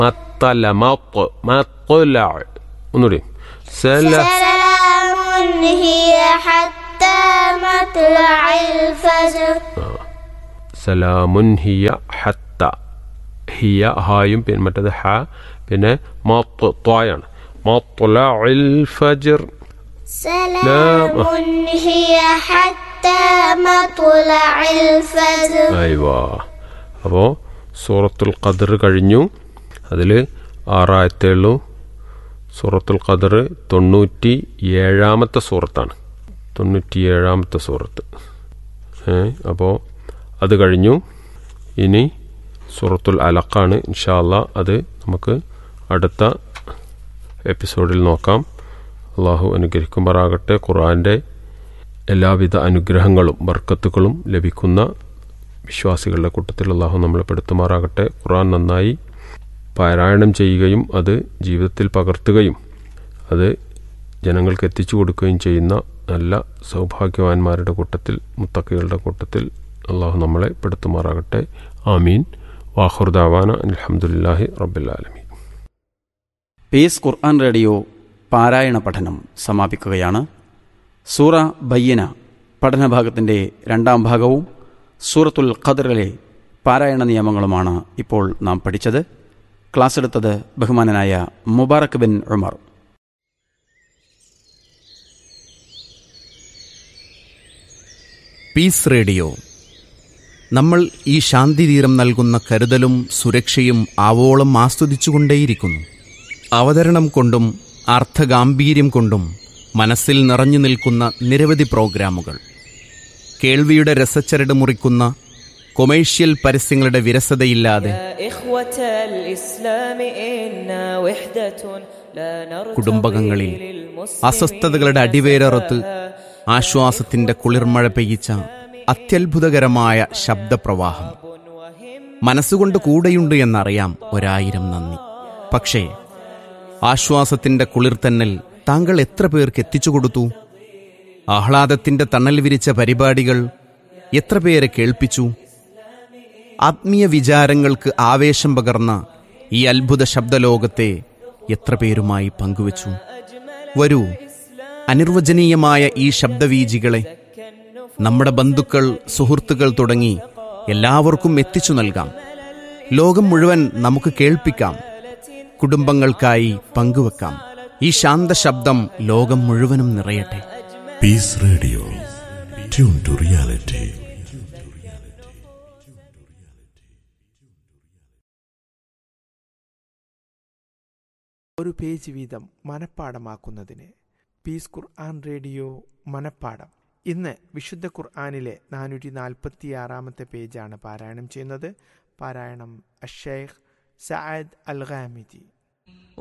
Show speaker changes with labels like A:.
A: മത്തല മത്ത് മത്തുല ഒന്നുകൂടി സല
B: سلام هي حتى مطلع الفجر
A: സലാമുൻ ഹിയ ഹത്ത ഹിയ ഹായും പിന്നെ മറ്റേത് ഹ പിന്നെ മത്ത് ത്വായാണ് മത്തുലഇൽ ഫജ്ർ
B: سلام هي حتى مطلع الفجر
A: അയ്വാ അപ്പോൾ സൂറത്തുൽ ഖദർ കഴിഞ്ഞു അതിൽ ആറായത്തേ ഉള്ളൂ സൂറത്തുൽ ഖദർ തൊണ്ണൂറ്റി ഏഴാമത്തെ സൂറത്താണ് തൊണ്ണൂറ്റി ഏഴാമത്തെ സൂറത്ത് ഏ അപ്പോൾ അത് കഴിഞ്ഞു ഇനി സൂറത്തുൽ അലക്കാണ് ഇൻഷാല്ല അത് നമുക്ക് അടുത്ത എപ്പിസോഡിൽ നോക്കാം അള്ളാഹു അനുഗ്രഹിക്കുമാറാകട്ടെ ഖുർആൻ്റെ എല്ലാവിധ അനുഗ്രഹങ്ങളും ബർക്കത്തുകളും ലഭിക്കുന്ന വിശ്വാസികളുടെ കൂട്ടത്തിൽ അള്ളാഹു നമ്മളെ പെടുത്തുമാറാകട്ടെ ഖുർആൻ നന്നായി പാരായണം ചെയ്യുകയും അത് ജീവിതത്തിൽ പകർത്തുകയും അത് ജനങ്ങൾക്ക് എത്തിച്ചു കൊടുക്കുകയും ചെയ്യുന്ന നല്ല സൗഭാഗ്യവാന്മാരുടെ കൂട്ടത്തിൽ മുത്തക്കികളുടെ കൂട്ടത്തിൽ അള്ളാഹു നമ്മളെ പെടുത്തുമാറാകട്ടെ ആമീൻ വാഹുർദാവാന അലഹമുല്ലാഹി റബ്ബുലാലമീൻ
C: പീസ് ഖുർആൻ റേഡിയോ പാരായണ പഠനം സമാപിക്കുകയാണ് സൂറ ബയ്യന പഠനഭാഗത്തിൻ്റെ രണ്ടാം ഭാഗവും സൂറത്തുൽ ഖദറിലെ പാരായണ നിയമങ്ങളുമാണ് ഇപ്പോൾ നാം പഠിച്ചത് ക്ലാസ് എടുത്തത് ബഹുമാനനായ മുബാറക് ബിൻ ഉമർ
D: പീസ് റേഡിയോ നമ്മൾ ഈ ശാന്തിതീരം നൽകുന്ന കരുതലും സുരക്ഷയും ആവോളം ആസ്വദിച്ചുകൊണ്ടേയിരിക്കുന്നു അവതരണം കൊണ്ടും അർത്ഥഗാംഭീര്യം കൊണ്ടും മനസ്സിൽ നിറഞ്ഞു നിൽക്കുന്ന നിരവധി പ്രോഗ്രാമുകൾ കേൾവിയുടെ രസച്ചരട് മുറിക്കുന്ന കൊമേഴ്ഷ്യൽ പരസ്യങ്ങളുടെ വിരസതയില്ലാതെ
E: يا إخوة الإسلام إنا وحدة لا نرتضي
D: കുടുംബകങ്ങളിൽ
E: للمسلمين
D: അസ്വസ്ഥതകളുടെ അടിവേരറുത്ത് ആശ്വാസത്തിന്റെ കുളിർമഴ പെയ്യിച്ച അത്യത്ഭുതകരമായ ശബ്ദപ്രവാഹം മനസ്സുകൊണ്ട് കൂടെയുണ്ട് എന്നറിയാം ഒരായിരം നന്ദി പക്ഷേ ആശ്വാസത്തിന്റെ കുളിർത്തന്നൽ താങ്കൾ എത്ര പേർക്ക് എത്തിച്ചു കൊടുത്തു ആഹ്ലാദത്തിന്റെ തണൽ വിരിച്ച പരിപാടികൾ എത്ര പേരെ കേൾപ്പിച്ചു ആത്മീയ വിചാരങ്ങൾക്ക് ആവേശം പകർന്ന ഈ അത്ഭുത ശബ്ദലോകത്തെ എത്ര പേരുമായി പങ്കുവച്ചു വരൂ അനിർവചനീയമായ ഈ ശബ്ദവീജികളെ നമ്മുടെ ബന്ധുക്കൾ സുഹൃത്തുക്കൾ തുടങ്ങി എല്ലാവർക്കും എത്തിച്ചു നൽകാം ലോകം മുഴുവൻ നമുക്ക് കേൾപ്പിക്കാം കുടുംബങ്ങൾക്കായി പങ്കുവെക്കാം ഈ ശാന്ത ശബ്ദം ലോകം മുഴുവനും നിറയട്ടെ
F: Peace Radio. Tune to reality.
G: ഒരു പേജ് വീതം മനഃപ്പാടമാക്കുന്നതിന് പീസ് ഖുർആൻ റേഡിയോ മനഃപ്പാടം ഇന്ന് വിശുദ്ധ ഖുർആാനിലെ നാനൂറ്റി നാൽപ്പത്തി ആറാമത്തെ പേജാണ് പാരായണം ചെയ്യുന്നത് പാരായണം അഷേഖ് സഅദ് അൽ ഖാമിദി